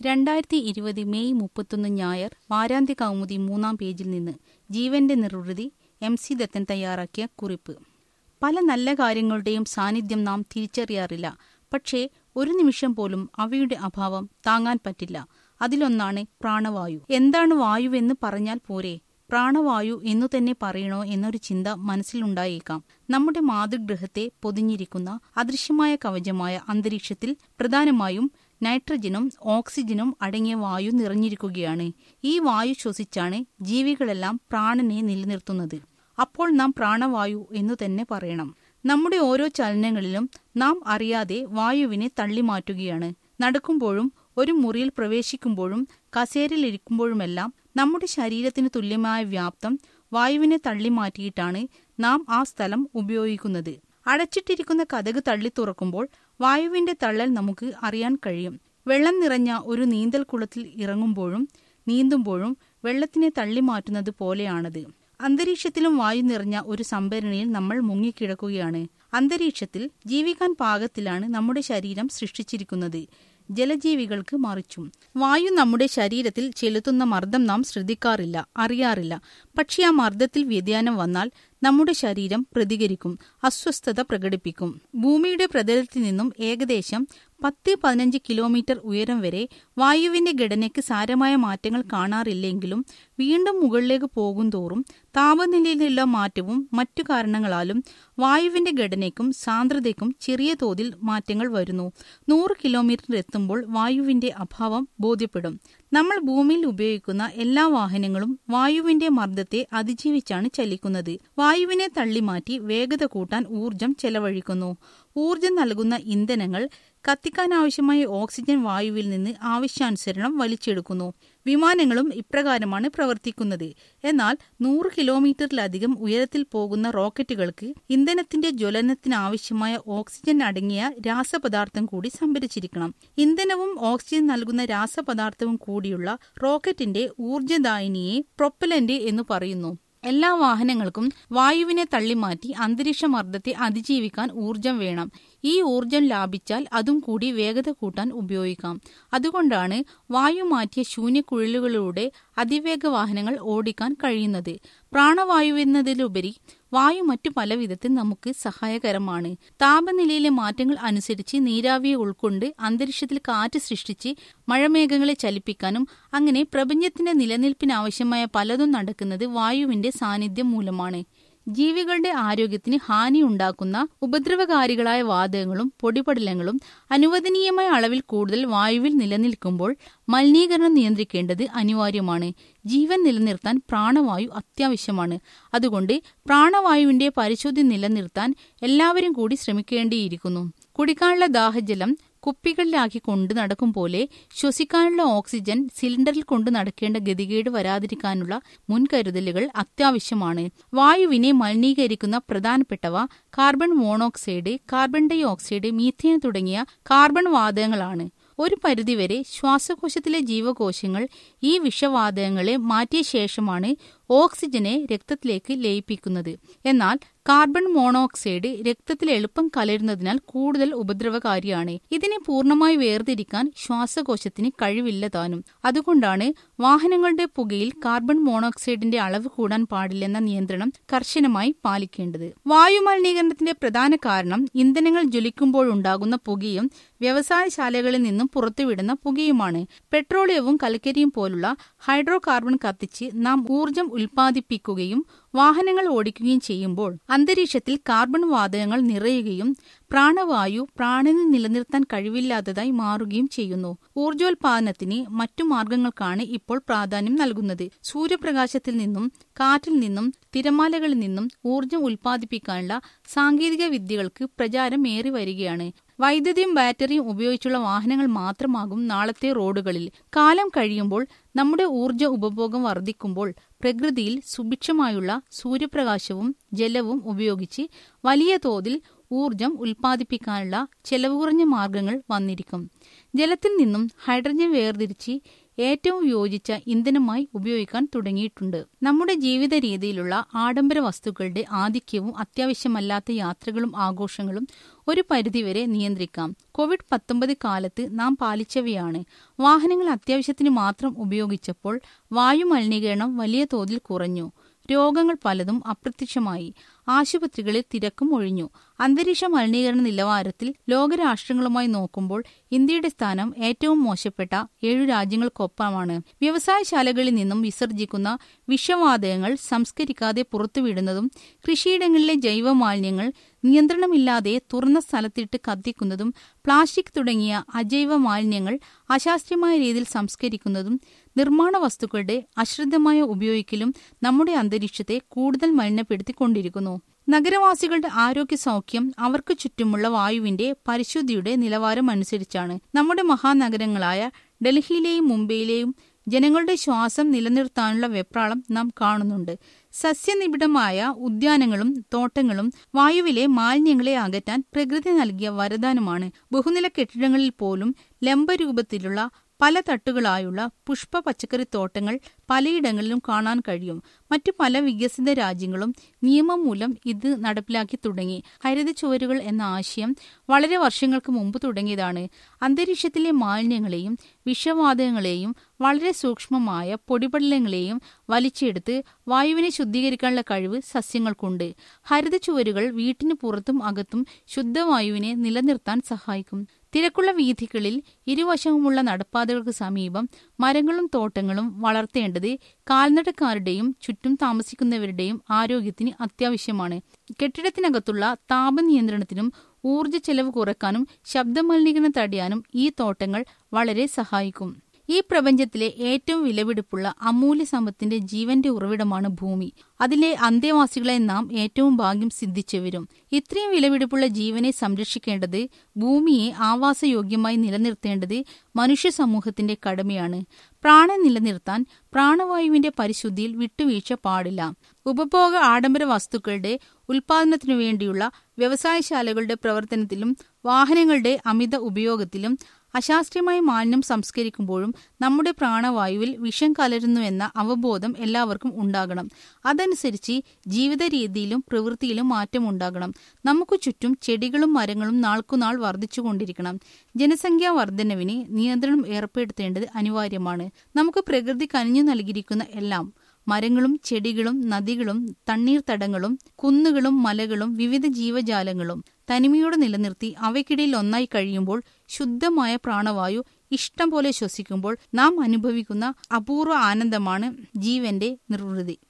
രണ്ടായിരത്തി ഇരുപത് മെയ് മുപ്പത്തൊന്ന് ഞായർ വാരാന്ത്യ കൗമുദി മൂന്നാം പേജിൽ നിന്ന് ജീവന്റെ നിർവൃതി എം സി ദത്തൻ തയ്യാറാക്കിയ കുറിപ്പ് പല നല്ല കാര്യങ്ങളുടെയും സാന്നിധ്യം നാം തിരിച്ചറിയാറില്ല പക്ഷേ ഒരു നിമിഷം പോലും അവയുടെ അഭാവം താങ്ങാൻ പറ്റില്ല അതിലൊന്നാണ് പ്രാണവായു എന്താണ് വായുവെന്ന് പറഞ്ഞാൽ പോരെ പ്രാണവായു എന്നു തന്നെ പറയണോ എന്നൊരു ചിന്ത മനസ്സിലുണ്ടായേക്കാം നമ്മുടെ മാതൃഗ്രഹത്തെ പൊതിഞ്ഞിരിക്കുന്ന അദൃശ്യമായ കവചമായ അന്തരീക്ഷത്തിൽ പ്രധാനമായും നൈട്രജനും ഓക്സിജനും അടങ്ങിയ വായു നിറഞ്ഞിരിക്കുകയാണ് ഈ വായു ശ്വസിച്ചാണ് ജീവികളെല്ലാം പ്രാണനെ നിലനിർത്തുന്നത് അപ്പോൾ നാം പ്രാണവായു എന്നു തന്നെ പറയണം നമ്മുടെ ഓരോ ചലനങ്ങളിലും നാം അറിയാതെ വായുവിനെ തള്ളിമാറ്റുകയാണ് നടക്കുമ്പോഴും ഒരു മുറിയിൽ പ്രവേശിക്കുമ്പോഴും കസേരയിലിരിക്കുമ്പോഴുമെല്ലാം നമ്മുടെ ശരീരത്തിന് തുല്യമായ വ്യാപ്തം വായുവിനെ തള്ളിമാറ്റിയിട്ടാണ് നാം ആ സ്ഥലം ഉപയോഗിക്കുന്നത് അടച്ചിട്ടിരിക്കുന്ന കഥക് തള്ളി തുറക്കുമ്പോൾ വായുവിന്റെ തള്ളൽ നമുക്ക് അറിയാൻ കഴിയും വെള്ളം നിറഞ്ഞ ഒരു നീന്തൽക്കുളത്തിൽ ഇറങ്ങുമ്പോഴും നീന്തുമ്പോഴും വെള്ളത്തിനെ തള്ളിമാറ്റുന്നത് പോലെയാണത് അന്തരീക്ഷത്തിലും വായു നിറഞ്ഞ ഒരു സംഭരണിയിൽ നമ്മൾ മുങ്ങിക്കിടക്കുകയാണ് അന്തരീക്ഷത്തിൽ ജീവിക്കാൻ പാകത്തിലാണ് നമ്മുടെ ശരീരം സൃഷ്ടിച്ചിരിക്കുന്നത് ജലജീവികൾക്ക് മറിച്ചും വായു നമ്മുടെ ശരീരത്തിൽ ചെലുത്തുന്ന മർദ്ദം നാം ശ്രദ്ധിക്കാറില്ല അറിയാറില്ല പക്ഷേ ആ മർദ്ദത്തിൽ വ്യതിയാനം വന്നാൽ നമ്മുടെ ശരീരം പ്രതികരിക്കും അസ്വസ്ഥത പ്രകടിപ്പിക്കും ഭൂമിയുടെ പ്രതലത്തിൽ നിന്നും ഏകദേശം പത്ത് പതിനഞ്ച് കിലോമീറ്റർ ഉയരം വരെ വായുവിന്റെ ഘടനയ്ക്ക് സാരമായ മാറ്റങ്ങൾ കാണാറില്ലെങ്കിലും വീണ്ടും മുകളിലേക്ക് പോകുന്തോറും താപനിലയിലുള്ള മാറ്റവും മറ്റു കാരണങ്ങളാലും വായുവിന്റെ ഘടനയ്ക്കും സാന്ദ്രതയ്ക്കും ചെറിയ തോതിൽ മാറ്റങ്ങൾ വരുന്നു നൂറ് കിലോമീറ്റർ എത്തുമ്പോൾ വായുവിന്റെ അഭാവം ബോധ്യപ്പെടും നമ്മൾ ഭൂമിയിൽ ഉപയോഗിക്കുന്ന എല്ലാ വാഹനങ്ങളും വായുവിന്റെ മർദ്ദത്തെ അതിജീവിച്ചാണ് ചലിക്കുന്നത് വായുവിനെ തള്ളിമാറ്റി വേഗത കൂട്ടാൻ ഊർജം ചെലവഴിക്കുന്നു ഊർജം നൽകുന്ന ഇന്ധനങ്ങൾ കത്തിക്കാനാവശ്യമായ ഓക്സിജൻ വായുവിൽ നിന്ന് ആവശ്യാനുസരണം വലിച്ചെടുക്കുന്നു വിമാനങ്ങളും ഇപ്രകാരമാണ് പ്രവർത്തിക്കുന്നത് എന്നാൽ നൂറ് കിലോമീറ്ററിലധികം ഉയരത്തിൽ പോകുന്ന റോക്കറ്റുകൾക്ക് ഇന്ധനത്തിന്റെ ജ്വലനത്തിനാവശ്യമായ ഓക്സിജൻ അടങ്ങിയ രാസപദാർത്ഥം കൂടി സംഭരിച്ചിരിക്കണം ഇന്ധനവും ഓക്സിജൻ നൽകുന്ന രാസപദാർത്ഥവും കൂടിയുള്ള റോക്കറ്റിന്റെ ഊർജ്ജദായിനിയെ പ്രൊപ്പലന്റ് എന്ന് പറയുന്നു എല്ലാ വാഹനങ്ങൾക്കും വായുവിനെ തള്ളിമാറ്റി അന്തരീക്ഷ മർദ്ദത്തെ അതിജീവിക്കാൻ ഊർജം വേണം ഈ ഊർജം ലാഭിച്ചാൽ അതും കൂടി വേഗത കൂട്ടാൻ ഉപയോഗിക്കാം അതുകൊണ്ടാണ് വായു മാറ്റിയ ശൂന്യക്കുഴലുകളിലൂടെ അതിവേഗ വാഹനങ്ങൾ ഓടിക്കാൻ കഴിയുന്നത് പ്രാണവായുവെന്നതിലുപരി വായു മറ്റു പല വിധത്തിൽ നമുക്ക് സഹായകരമാണ് താപനിലയിലെ മാറ്റങ്ങൾ അനുസരിച്ച് നീരാവിയെ ഉൾക്കൊണ്ട് അന്തരീക്ഷത്തിൽ കാറ്റ് സൃഷ്ടിച്ച് മഴമേഘങ്ങളെ ചലിപ്പിക്കാനും അങ്ങനെ പ്രപഞ്ചത്തിന്റെ നിലനിൽപ്പിനാവശ്യമായ പലതും നടക്കുന്നത് വായുവിന്റെ സാന്നിധ്യം മൂലമാണ് ജീവികളുടെ ആരോഗ്യത്തിന് ഹാനി ഉണ്ടാക്കുന്ന ഉപദ്രവകാരികളായ വാതകങ്ങളും പൊടിപടലങ്ങളും അനുവദനീയമായ അളവിൽ കൂടുതൽ വായുവിൽ നിലനിൽക്കുമ്പോൾ മലിനീകരണം നിയന്ത്രിക്കേണ്ടത് അനിവാര്യമാണ് ജീവൻ നിലനിർത്താൻ പ്രാണവായു അത്യാവശ്യമാണ് അതുകൊണ്ട് പ്രാണവായുവിന്റെ പരിശുദ്ധി നിലനിർത്താൻ എല്ലാവരും കൂടി ശ്രമിക്കേണ്ടിയിരിക്കുന്നു കുടിക്കാനുള്ള ദാഹജലം കുപ്പികളിലാക്കി കൊണ്ടു നടക്കും പോലെ ശ്വസിക്കാനുള്ള ഓക്സിജൻ സിലിണ്ടറിൽ കൊണ്ടു നടക്കേണ്ട ഗതികേട് വരാതിരിക്കാനുള്ള മുൻകരുതലുകൾ അത്യാവശ്യമാണ് വായുവിനെ മലിനീകരിക്കുന്ന പ്രധാനപ്പെട്ടവ carbon monoxide carbon dioxide methane തുടങ്ങിയ കാർബൺ വാതകങ്ങളാണ് ഒരു പരിധിവരെ ശ്വാസകോശത്തിലെ ജീവകോശങ്ങൾ ഈ വിഷവാതകങ്ങളെ മാറ്റിയ ശേഷമാണ് ഓക്സിജനെ രക്തത്തിലേക്ക് ലയിപ്പിക്കുന്നത് എന്നാൽ കാർബൺ മോണോക്സൈഡ് രക്തത്തിൽ എളുപ്പം കലരുന്നതിനാൽ കൂടുതൽ ഉപദ്രവകാരിയാണ് ഇതിനെ പൂർണ്ണമായി വേർതിരിക്കാൻ ശ്വാസകോശത്തിന് കഴിവില്ല താനും അതുകൊണ്ടാണ് വാഹനങ്ങളുടെ പുകയിൽ കാർബൺ മോണോക്സൈഡിന്റെ അളവ് കൂടാൻ പാടില്ലെന്ന നിയന്ത്രണം കർശനമായി പാലിക്കേണ്ടത് വായു മലിനീകരണത്തിന്റെ പ്രധാന കാരണം ഇന്ധനങ്ങൾ ജ്വലിക്കുമ്പോഴുണ്ടാകുന്ന പുകയും വ്യവസായശാലകളിൽ നിന്നും പുറത്തുവിടുന്ന പുകയുമാണ് പെട്രോളിയവും കൽക്കരിയും പോലുള്ള ഹൈഡ്രോ കാർബൺ കത്തിച്ച് നാം ഊർജം ഉൽപ്പാദിപ്പിക്കുകയും വാഹനങ്ങൾ ഓടിക്കുകയും ചെയ്യുമ്പോൾ അന്തരീക്ഷത്തിൽ കാർബൺ വാതകങ്ങൾ നിറയുകയും പ്രാണവായു പ്രാണന് നിലനിർത്താൻ കഴിവില്ലാത്തതായി മാറുകയും ചെയ്യുന്നു ഊർജോൽപാദനത്തിന് മറ്റു മാർഗങ്ങൾക്കാണ് ഇപ്പോൾ പ്രാധാന്യം നൽകുന്നത് സൂര്യപ്രകാശത്തിൽ നിന്നും കാറ്റിൽ നിന്നും തിരമാലകളിൽ നിന്നും ഊർജം ഉൽപ്പാദിപ്പിക്കാനുള്ള സാങ്കേതിക വിദ്യകൾക്ക് പ്രചാരം ഏറി വരികയാണ് വൈദ്യുതിയും ബാറ്ററിയും ഉപയോഗിച്ചുള്ള വാഹനങ്ങൾ മാത്രമാകും നാളത്തെ റോഡുകളിൽ കാലം കഴിയുമ്പോൾ നമ്മുടെ ഊർജ ഉപഭോഗം വർദ്ധിക്കുമ്പോൾ പ്രകൃതിയിൽ സുഭിക്ഷമായുള്ള സൂര്യപ്രകാശവും ജലവും ഉപയോഗിച്ച് വലിയ തോതിൽ ഊർജം ഉൽപ്പാദിപ്പിക്കാനുള്ള ചെലവ് കുറഞ്ഞ മാർഗങ്ങൾ വന്നിരിക്കും ജലത്തിൽ നിന്നും ഹൈഡ്രജൻ വേർതിരിച്ച് ഏറ്റവും യോജിച്ച ഇന്ധനമായി ഉപയോഗിക്കാൻ തുടങ്ങിയിട്ടുണ്ട് നമ്മുടെ ജീവിത രീതിയിലുള്ള ആഡംബര വസ്തുക്കളുടെ ആധിക്യവും അത്യാവശ്യമല്ലാത്ത യാത്രകളും ആഘോഷങ്ങളും ഒരു പരിധിവരെ നിയന്ത്രിക്കാം കോവിഡ് പത്തൊമ്പത് കാലത്ത് നാം പാലിച്ചവയാണ് വാഹനങ്ങൾ അത്യാവശ്യത്തിന് മാത്രം ഉപയോഗിച്ചപ്പോൾ വായു മലിനീകരണം വലിയ തോതിൽ കുറഞ്ഞു രോഗങ്ങൾ പലതും അപ്രത്യക്ഷമായി ആശുപത്രികളിൽ തിരക്കും ഒഴിഞ്ഞു അന്തരീക്ഷ മലിനീകരണ നിലവാരത്തിൽ ലോകരാഷ്ട്രങ്ങളുമായി നോക്കുമ്പോൾ ഇന്ത്യയുടെ സ്ഥാനം ഏറ്റവും മോശപ്പെട്ട ഏഴു രാജ്യങ്ങൾക്കൊപ്പമാണ് വ്യവസായശാലകളിൽ നിന്നും വിസർജിക്കുന്ന വിഷവാതകങ്ങൾ സംസ്കരിക്കാതെ പുറത്തുവിടുന്നതും കൃഷിയിടങ്ങളിലെ ജൈവമാലിന്യങ്ങൾ നിയന്ത്രണമില്ലാതെ തുറന്ന സ്ഥലത്തിട്ട് കത്തിക്കുന്നതും പ്ലാസ്റ്റിക് തുടങ്ങിയ അജൈവ മാലിന്യങ്ങൾ അശാസ്ത്രീയമായ രീതിയിൽ സംസ്കരിക്കുന്നതും നിർമ്മാണ വസ്തുക്കളുടെ അശ്രദ്ധമായ ഉപയോഗിക്കലും നമ്മുടെ അന്തരീക്ഷത്തെ കൂടുതൽ മലിനപ്പെടുത്തിക്കൊണ്ടിരിക്കുന്നു നഗരവാസികളുടെ ആരോഗ്യ സൗഖ്യം അവർക്ക് ചുറ്റുമുള്ള വായുവിന്റെ പരിശുദ്ധിയുടെ നിലവാരം അനുസരിച്ചാണ് നമ്മുടെ മഹാനഗരങ്ങളായ ഡൽഹിയിലെയും മുംബൈയിലെയും ജനങ്ങളുടെ ശ്വാസം നിലനിർത്താനുള്ള വെപ്രാളം നാം കാണുന്നുണ്ട് സസ്യനിബിഡമായ ഉദ്യാനങ്ങളും തോട്ടങ്ങളും വായുവിലെ മാലിന്യങ്ങളെ അകറ്റാൻ പ്രകൃതി നൽകിയ വരദാനമാണ് ബഹുനില കെട്ടിടങ്ങളിൽ പോലും ലംബരൂപത്തിലുള്ള പല തട്ടുകളായുള്ള പുഷ്പ പച്ചക്കറിത്തോട്ടങ്ങൾ പലയിടങ്ങളിലും കാണാൻ കഴിയും മറ്റു പല വികസിത രാജ്യങ്ങളും നിയമം മൂലം ഇത് നടപ്പിലാക്കി തുടങ്ങി ഹരിത ചുവരുകൾ എന്ന ആശയം വളരെ വർഷങ്ങൾക്ക് മുമ്പ് തുടങ്ങിയതാണ് അന്തരീക്ഷത്തിലെ മാലിന്യങ്ങളെയും വിഷവാതകങ്ങളെയും വളരെ സൂക്ഷ്മമായ പൊടിപടലങ്ങളെയും വലിച്ചെടുത്ത് വായുവിനെ ശുദ്ധീകരിക്കാനുള്ള കഴിവ് സസ്യങ്ങൾക്കുണ്ട് ഹരിത ചുവരുകൾ വീട്ടിന് പുറത്തും അകത്തും ശുദ്ധവായുവിനെ നിലനിർത്താൻ സഹായിക്കും തിരക്കുള്ള വീഥികളിൽ ഇരുവശവുമുള്ള നടപ്പാതകൾക്ക് സമീപം മരങ്ങളും തോട്ടങ്ങളും വളർത്തേണ്ടത് കാൽനടക്കാരുടെയും ചുറ്റും താമസിക്കുന്നവരുടെയും ആരോഗ്യത്തിന് അത്യാവശ്യമാണ് കെട്ടിടത്തിനകത്തുള്ള താപനിയന്ത്രണത്തിനും ഊർജ്ജ ചെലവ് കുറയ്ക്കാനും ശബ്ദമലിനീകരണം തടയാനും ഈ തോട്ടങ്ങൾ വളരെ സഹായിക്കും ഈ പ്രപഞ്ചത്തിലെ ഏറ്റവും വിലപിടിപ്പുള്ള അമൂല്യ സമ്പത്തിന്റെ ജീവന്റെ ഉറവിടമാണ് ഭൂമി അതിലെ അന്തേവാസികളെ നാം ഏറ്റവും ഭാഗ്യം സിദ്ധിച്ചവരും ഇത്രയും വിലപിടിപ്പുള്ള ജീവനെ സംരക്ഷിക്കേണ്ടത് ഭൂമിയെ ആവാസയോഗ്യമായി നിലനിർത്തേണ്ടത് മനുഷ്യ സമൂഹത്തിന്റെ കടമയാണ് പ്രാണൻ നിലനിർത്താൻ പ്രാണവായുവിന്റെ പരിശുദ്ധിയിൽ വിട്ടുവീഴ്ച പാടില്ല ഉപഭോഗ ആഡംബര വസ്തുക്കളുടെ ഉൽപാദനത്തിനു വേണ്ടിയുള്ള വ്യവസായശാലകളുടെ പ്രവർത്തനത്തിലും വാഹനങ്ങളുടെ അമിത ഉപയോഗത്തിലും അശാസ്ത്രീയമായി മാലിന്യം സംസ്കരിക്കുമ്പോഴും നമ്മുടെ പ്രാണവായുവിൽ വിഷം കലരുന്നുവെന്ന അവബോധം എല്ലാവർക്കും ഉണ്ടാകണം അതനുസരിച്ച് ജീവിത രീതിയിലും പ്രവൃത്തിയിലും മാറ്റമുണ്ടാകണം നമുക്ക് ചുറ്റും ചെടികളും മരങ്ങളും നാൾക്കുനാൾ വർദ്ധിച്ചുകൊണ്ടിരിക്കണം ജനസംഖ്യാ വർധനവിന് നിയന്ത്രണം ഏർപ്പെടുത്തേണ്ടത് അനിവാര്യമാണ് നമുക്ക് പ്രകൃതി കനിഞ്ഞു നൽകിയിരിക്കുന്ന എല്ലാം മരങ്ങളും ചെടികളും നദികളും തണ്ണീർത്തടങ്ങളും കുന്നുകളും മലകളും വിവിധ ജീവജാലങ്ങളും തനിമയോടെ നിലനിർത്തി അവയ്ക്കിടയിൽ ഒന്നായി കഴിയുമ്പോൾ ശുദ്ധമായ പ്രാണവായു ഇഷ്ടം പോലെ ശ്വസിക്കുമ്പോൾ നാം അനുഭവിക്കുന്ന അപൂർവ ആനന്ദമാണ് ജീവന്റെ നിർവൃതി